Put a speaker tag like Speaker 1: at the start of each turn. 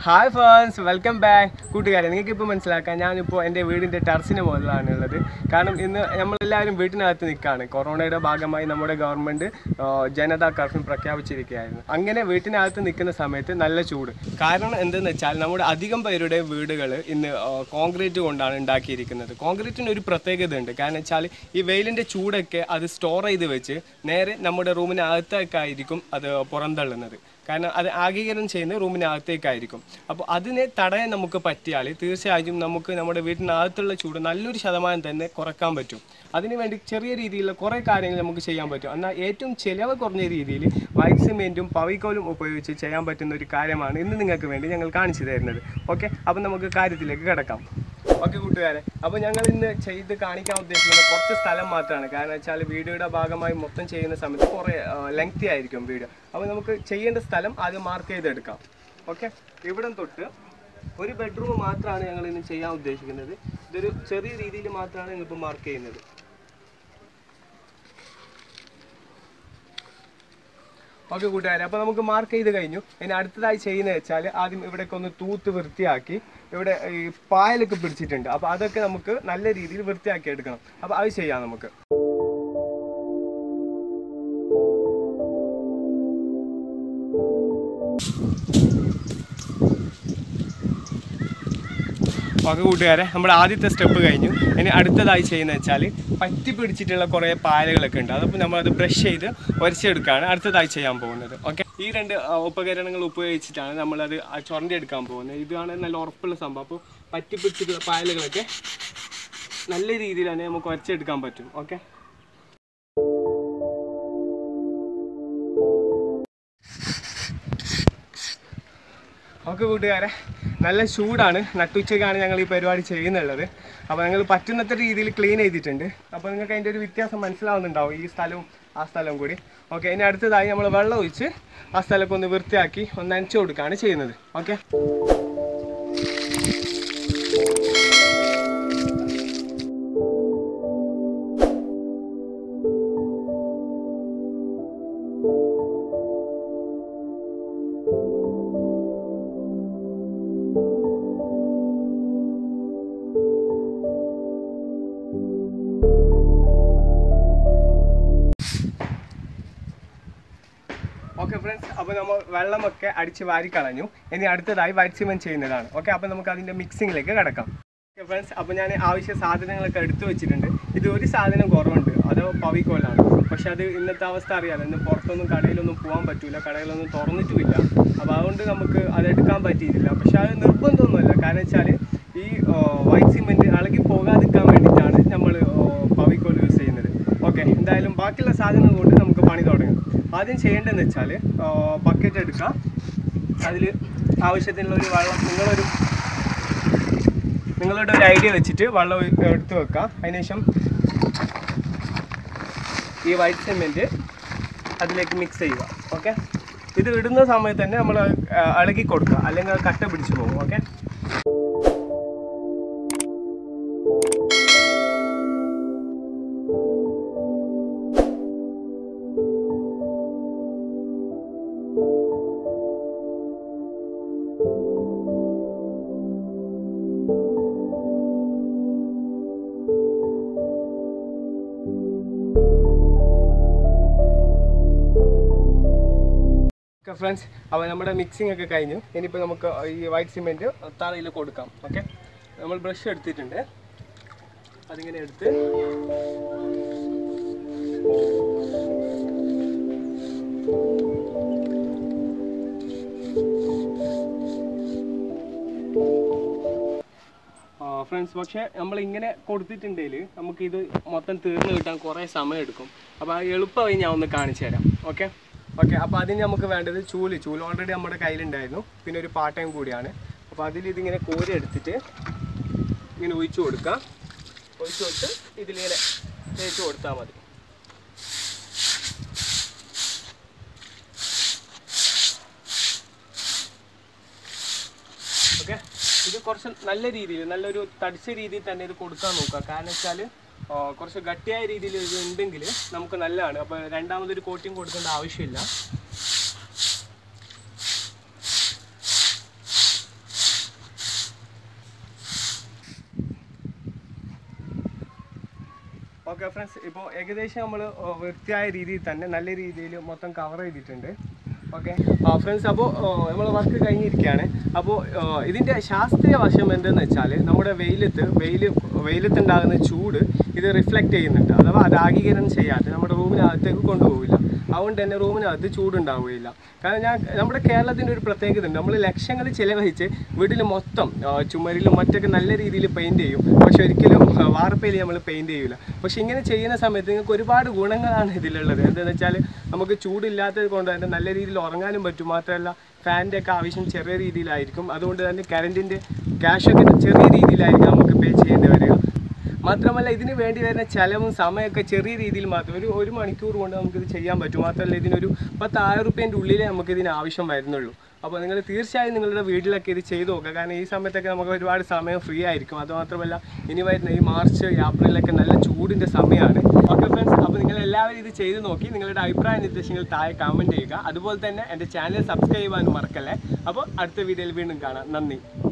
Speaker 1: hi fans welcome back കൂട്ടുകാരെ നിങ്ങൾക്ക് ഇപ്പോൾ മനസ്സിലാക്കാം ഞാനിപ്പോൾ എൻ്റെ വീടിൻ്റെ ടെറസിന് മുകളിലാണ് ഉള്ളത് കാരണം ഇന്ന് നമ്മളെല്ലാവരും വീട്ടിനകത്ത് നിൽക്കുകയാണ് കൊറോണയുടെ ഭാഗമായി നമ്മുടെ ഗവൺമെൻറ് ജനതാ കർഫ്യൂ പ്രഖ്യാപിച്ചിരിക്കുകയായിരുന്നു അങ്ങനെ വീട്ടിനകത്ത് നിൽക്കുന്ന സമയത്ത് നല്ല ചൂട് കാരണം എന്തെന്ന് വെച്ചാൽ നമ്മുടെ അധികം പേരുടെ വീടുകൾ ഇന്ന് ആ, കോൺക്രീറ്റ് കൊണ്ടാണ് ഉണ്ടാക്കിയിരിക്കുന്നത് കോൺക്രീറ്റിന് ഒരു പ്രത്യേകത ഉണ്ട് കാരണം വെച്ചാൽ ഈ വെയിലിൻ്റെ ചൂടൊക്കെ അത് സ്റ്റോർ ചെയ്ത് വെച്ച് നേരെ നമ്മുടെ റൂമിനകത്തേക്കായിരിക്കും അത് പുറന്തള്ളുന്നത് കാരണം അത് ആഗീകരണം ചെയ്യുന്നത് റൂമിനകത്തേക്കായിരിക്കും അപ്പോൾ അതിനെ തടയാൻ നമുക്ക് പറ്റിയാൽ തീർച്ചയായും നമുക്ക് നമ്മുടെ വീട്ടിനകത്തുള്ള ചൂട് നല്ലൊരു ശതമാനം തന്നെ കുറക്കാൻ പറ്റും അതിനുവേണ്ടി ചെറിയ രീതിയിലുള്ള കുറേ കാര്യങ്ങൾ നമുക്ക് ചെയ്യാൻ പറ്റും എന്നാൽ ഏറ്റവും ചിലവ് കുറഞ്ഞ രീതിയിൽ വൈറ്റ് സിമെൻറ്റും പവിക്കോലും ഉപയോഗിച്ച് ചെയ്യാൻ പറ്റുന്ന ഒരു കാര്യമാണ് ഇന്ന് നിങ്ങൾക്ക് വേണ്ടി ഞങ്ങൾ കാണിച്ചു തരുന്നത് ഓക്കെ അപ്പോൾ നമുക്ക് കാര്യത്തിലേക്ക് കിടക്കാം ഓക്കെ കൂട്ടുകാരെ അപ്പോൾ ഞങ്ങൾ ഇന്ന് ചെയ്ത് കാണിക്കാൻ ഉദ്ദേശിക്കുന്നത് കുറച്ച് സ്ഥലം മാത്രമാണ് കാരണം വെച്ചാൽ വീഡിയോയുടെ ഭാഗമായി മൊത്തം ചെയ്യുന്ന സമയത്ത് കുറേ ലെങ്തി ആയിരിക്കും വീഡിയോ അപ്പോൾ നമുക്ക് ചെയ്യേണ്ട സ്ഥലം ആദ്യം മാർക്ക് ചെയ്തെടുക്കാം ഓക്കെ ഇവിടം തൊട്ട് ഒരു ബെഡ്റൂം മാത്രമാണ് ഞങ്ങൾ ഇന്ന് ചെയ്യാൻ ഉദ്ദേശിക്കുന്നത് ഇതൊരു ചെറിയ രീതിയിൽ മാത്രമാണ് ഞങ്ങളിപ്പോൾ മാർക്ക് ചെയ്യുന്നത് ഓക്കെ കൂട്ടുകാരെ അപ്പോൾ നമുക്ക് മാർക്ക് ചെയ്ത് കഴിഞ്ഞു ഇനി അടുത്തതായി ചെയ്യുന്നത് വെച്ചാൽ ആദ്യം ഇവിടേക്ക് ഒന്ന് തൂത്ത് വൃത്തിയാക്കി ഇവിടെ ഈ പായലൊക്കെ പിടിച്ചിട്ടുണ്ട് അപ്പോൾ അതൊക്കെ നമുക്ക് നല്ല രീതിയിൽ വൃത്തിയാക്കി എടുക്കണം അപ്പോൾ അത് ചെയ്യാം നമുക്ക് ഓക്കെ കൂട്ടുകാരെ നമ്മുടെ ആദ്യത്തെ സ്റ്റെപ്പ് കഴിഞ്ഞു ഇനി അടുത്തതായി ചെയ്യുന്നത് വെച്ചാൽ പറ്റി പിടിച്ചിട്ടുള്ള കുറേ പായലുകളൊക്കെ ഉണ്ട് അതപ്പോൾ നമ്മളത് ബ്രഷ് ചെയ്ത് ഉരച്ചെടുക്കുകയാണ് അടുത്തതായി ചെയ്യാൻ പോകുന്നത് ഓക്കെ ഈ രണ്ട് ആ, ഉപകരണങ്ങൾ ഉപയോഗിച്ചിട്ടാണ് നമ്മളത് ചുരണ്ടി എടുക്കാൻ പോകുന്നത് ഇതാണ് നല്ല ഉറപ്പുള്ള സംഭവം അപ്പോൾ പറ്റി പിടിച്ചിട്ടുള്ള പായലുകളൊക്കെ നല്ല രീതിയിൽ തന്നെ നമുക്ക് ഉരച്ചെടുക്കാൻ പറ്റും ഓക്കെ ഓക്കെ കൂട്ടുകാരെ നല്ല ചൂടാണ് നട്ടുച്ചയ്ക്കാണ് ഞങ്ങൾ ഈ പരിപാടി ചെയ്യുന്നുള്ളത് അപ്പോൾ ഞങ്ങൾ പറ്റുന്നത്ര രീതിയിൽ ക്ലീൻ ചെയ്തിട്ടുണ്ട് അപ്പോൾ നിങ്ങൾക്ക് അതിൻ്റെ ഒരു വ്യത്യാസം മനസ്സിലാവുന്നുണ്ടാവും ഈ സ്ഥലവും ആ സ്ഥലവും കൂടി ഓക്കെ ഇനി അടുത്തതായി നമ്മൾ വെള്ളം ഒഴിച്ച് ആ സ്ഥലമൊക്കെ ഒന്ന് വൃത്തിയാക്കി ഒന്ന് നനച്ചു കൊടുക്കുകയാണ് ചെയ്യുന്നത് ഓക്കെ ഓക്കെ ഫ്രണ്ട്സ് അപ്പോൾ നമ്മൾ വെള്ളമൊക്കെ അടിച്ച് വാരി കളഞ്ഞു ഇനി അടുത്തതായി വൈറ്റ് സിമെന്റ് ചെയ്യുന്നതാണ് ഓക്കെ അപ്പോൾ നമുക്ക് അതിൻ്റെ മിക്സിങ്ങിലേക്ക് കിടക്കാം ഓക്കെ ഫ്രണ്ട്സ് അപ്പോൾ ഞാൻ ആവശ്യ സാധനങ്ങളൊക്കെ എടുത്തു വെച്ചിട്ടുണ്ട് ഇത് ഒരു സാധനം കുറവുണ്ട് അത് പവിക്കോലാണ് പക്ഷെ അത് ഇന്നത്തെ അവസ്ഥ അറിയാലോ ഇന്ന് പുറത്തൊന്നും കടയിലൊന്നും പോകാൻ പറ്റില്ല കടയിലൊന്നും തുറന്നിട്ടുമില്ല അപ്പോൾ അതുകൊണ്ട് നമുക്ക് അത് എടുക്കാൻ പറ്റിയിട്ടില്ല പക്ഷെ അത് നിർബന്ധമൊന്നുമല്ല കാരണം വെച്ചാൽ ഈ വൈറ്റ് സിമെന്റ് ഇളകി പോകാതിരിക്കാൻ വേണ്ടിയിട്ടാണ് നമ്മൾ പവിക്കോൽ യൂസ് ചെയ്യുന്നത് ഓക്കെ എന്തായാലും ബാക്കിയുള്ള സാധനങ്ങൾ കൊണ്ട് നമുക്ക് പണി തുടങ്ങാം ആദ്യം ചെയ്യേണ്ടതെന്ന് വെച്ചാൽ ബക്കറ്റ് എടുക്കുക അതിൽ ആവശ്യത്തിനുള്ള ഒരു വെള്ളം നിങ്ങളൊരു നിങ്ങളുടെ ഒരു ഐഡിയ വെച്ചിട്ട് വെള്ളം ഒഴി- എടുത്ത് വെക്കുക അതിനുശേഷം ഈ വൈറ്റ് സിമെൻറ്റ് അതിലേക്ക് മിക്സ് ചെയ്യുക ഓക്കെ ഇത് ഇടുന്ന സമയത്ത് തന്നെ നമ്മൾ ഇളകി കൊടുക്കുക അല്ലെങ്കിൽ അത് കട്ട പിടിച്ചു പോകും ഓക്കെ ഓക്കെ ഫ്രണ്ട്സ് അപ്പോൾ നമ്മുടെ മിക്സിംഗ് ഒക്കെ കഴിഞ്ഞു ഇനിയിപ്പോൾ നമുക്ക് ഈ വൈറ്റ് സിമെൻറ്റ് തറയിൽ കൊടുക്കാം ഓക്കെ നമ്മൾ ബ്രഷ് എടുത്തിട്ടുണ്ട് അതിങ്ങനെ എടുത്ത് ഫ്രണ്ട്സ് പക്ഷേ നമ്മൾ ഇങ്ങനെ കൊടുത്തിട്ടുണ്ടെങ്കിൽ നമുക്ക് ഇത് മൊത്തം തീർന്നു കിട്ടാൻ കുറേ സമയം എടുക്കും അപ്പോൾ ആ എളുപ്പമായി ഞാൻ ഒന്ന് കാണിച്ചു തരാം ഓക്കെ ഓക്കെ അപ്പോൾ അതിന് നമുക്ക് വേണ്ടത് ചൂല് ചൂല് ഓൾറെഡി നമ്മുടെ കയ്യിലുണ്ടായിരുന്നു പിന്നെ ഒരു പാട്ടയും കൂടിയാണ് അപ്പോൾ അതിൽ ഇതിങ്ങനെ കോരി എടുത്തിട്ട് ഇങ്ങനെ ഒഴിച്ചു കൊടുക്കുക ഒഴിച്ചു കൊടുത്ത് ഇതിലിങ്ങനെ തേച്ച് കൊടുത്താൽ മതി ഓക്കെ ഇത് കുറച്ച് നല്ല രീതിയിൽ നല്ലൊരു തടിച്ച രീതിയിൽ തന്നെ ഇത് കൊടുക്കാൻ നോക്കുക കാരണം വെച്ചാൽ കുറച്ച് ഗട്ടിയായ രീതിയിൽ ഇത് ഉണ്ടെങ്കിൽ നമുക്ക് നല്ലതാണ് അപ്പോൾ രണ്ടാമതൊരു കോട്ടിങ് കൊടുക്കേണ്ട ആവശ്യമില്ല ഫ്രണ്ട്സ് ഇപ്പോൾ ഏകദേശം നമ്മൾ വൃത്തിയായ രീതിയിൽ തന്നെ നല്ല രീതിയിൽ മൊത്തം കവർ ചെയ്തിട്ടുണ്ട് ഓക്കെ ഫ്രണ്ട്സ് അപ്പോൾ നമ്മൾ വർക്ക് കഴിഞ്ഞിരിക്കുകയാണ് അപ്പോൾ ഇതിൻ്റെ ശാസ്ത്രീയ വശം എന്തെന്ന് വെച്ചാൽ നമ്മുടെ വെയിലത്ത് വെയിൽ വെയിലത്തുണ്ടാകുന്ന ചൂട് ഇത് റിഫ്ലക്റ്റ് ചെയ്യുന്നുണ്ട് അഥവാ അത് ആഗീകരണം ചെയ്യാതെ നമ്മുടെ റൂമിനകത്തേക്ക് കൊണ്ടുപോകില്ല അതുകൊണ്ട് തന്നെ റൂമിനകത്ത് ചൂടുണ്ടാവുകയില്ല കാരണം ഞാൻ നമ്മുടെ കേരളത്തിൻ്റെ ഒരു പ്രത്യേകത ഉണ്ട് നമ്മൾ ലക്ഷങ്ങൾ ചിലവഴിച്ച് വീട്ടിൽ മൊത്തം ആ, ചുമരിലും മറ്റൊക്കെ നല്ല രീതിയിൽ പെയിൻറ് ചെയ്യും പക്ഷെ ഒരിക്കലും ആ, വാർപ്പയിൽ നമ്മൾ പെയിൻറ് ചെയ്യില്ല പക്ഷെ ഇങ്ങനെ ചെയ്യുന്ന സമയത്ത് നിങ്ങൾക്ക് ഒരുപാട് ഗുണങ്ങളാണ് ഇതിലുള്ളത് എന്താണെന്ന് വെച്ചാൽ നമുക്ക് ചൂടില്ലാത്തത് കൊണ്ട് തന്നെ നല്ല രീതിയിൽ ഉറങ്ങാനും പറ്റും മാത്രമല്ല ഫാനിൻ്റെ ഒക്കെ ആവശ്യം ചെറിയ രീതിയിലായിരിക്കും അതുകൊണ്ട് തന്നെ കറണ്ടിൻ്റെ ക്യാഷൊക്കെ ചെറിയ രീതിയിലായിരിക്കും നമുക്ക് പേ ചെയ്യേണ്ടി വരിക മാത്രമല്ല ഇതിന് വേണ്ടി വരുന്ന ചെലവും സമയമൊക്കെ ചെറിയ രീതിയിൽ മാത്രം ഒരു ഒരു മണിക്കൂർ കൊണ്ട് നമുക്കിത് ചെയ്യാൻ പറ്റും മാത്രമല്ല ഇതിനൊരു പത്തായിരം റുപ്യേൻ്റെ ഉള്ളിലേ നമുക്ക് ഇതിന് ആവശ്യം വരുന്നുള്ളൂ അപ്പോൾ നിങ്ങൾ തീർച്ചയായും നിങ്ങളുടെ വീട്ടിലൊക്കെ ഇത് ചെയ്തു നോക്കുക കാരണം ഈ സമയത്തൊക്കെ നമുക്ക് ഒരുപാട് സമയം ഫ്രീ ആയിരിക്കും അതുമാത്രമല്ല ഇനി വരുന്ന ഈ മാർച്ച് ഏപ്രിലൊക്കെ നല്ല ചൂടിൻ്റെ സമയമാണ് ഓക്കെ ഫ്രണ്ട്സ് അപ്പോൾ നിങ്ങൾ എല്ലാവരും ഇത് ചെയ്ത് നോക്കി നിങ്ങളുടെ അഭിപ്രായ നിർദ്ദേശങ്ങൾ താഴെ കമൻറ്റ് ചെയ്യുക അതുപോലെ തന്നെ എൻ്റെ ചാനൽ സബ്സ്ക്രൈബ് ചെയ്യാനും മറക്കല്ലേ അപ്പോൾ അടുത്ത വീഡിയോയിൽ വീണ്ടും കാണാം നന്ദി